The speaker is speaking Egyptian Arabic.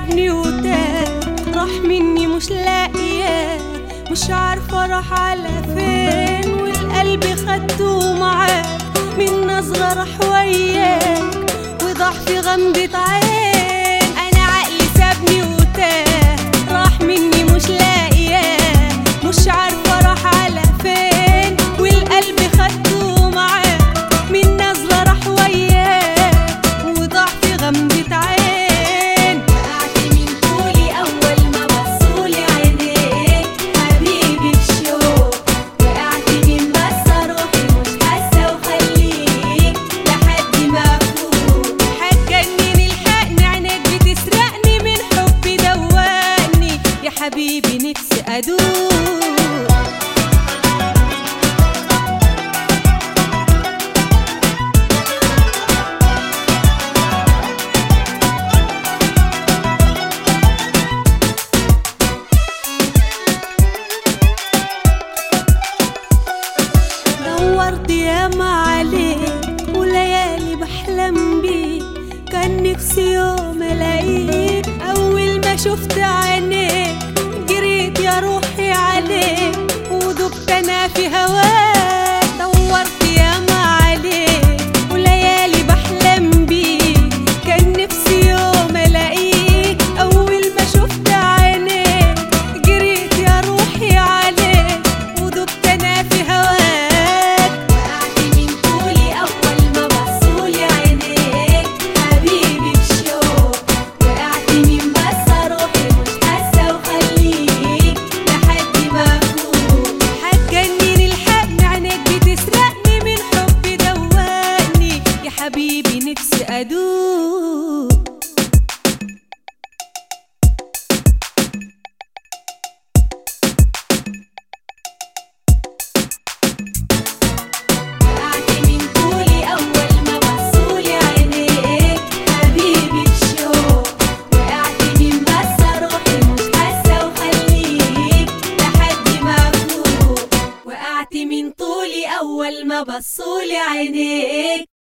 سابني وتاه راح مني مش لاقياه مش عارفة راح على فين والقلب خدته معاك من نظرة راح وياك وضاع في غمضة عين أنا عقلي سابني وتاه راح مني مش لاقياه مش عارفة راح على فين والقلب خدته معاك من نظرة راح وياك وضاع في غمضة عين وقعت من طولي أول ما بصولي عينيك حبيبي بشوق وقعت من بس روحي مش حاسة وخليك لحد ما أفوق هتجنن الحقني عينيك بتسرقني من حبي دوقني يا حبيبي نفسي ادوق دورت ياما عليك وليالي بحلم بيك كان نفسي يوم الاقيك اول ما شفت عينيك جريت يا روحي عليك ودبت انا في هواك دورت ياما عليك وليالي بحلم بيك كان نفسي يوم الاقيك اول ما شفت عينيك جريت يا روحي عليك ودبت انا في هواك وقعت من طولي أول ما بصولي عينيك حبيبي بشوق وقعت من بس روحي مش حاسة وخليك لحد ما أفوق هتجنن الحقني عينيك بتسرقني من حبي دوقني يا حبيبي نفسي ادوق وقعت من طولي أول ما بصولي عينيك حبيبي بشوق وقعت من بس روحي مش حاسة وخليك لحد ما أفوق وقعت من طولي أول ما بصولي عينيك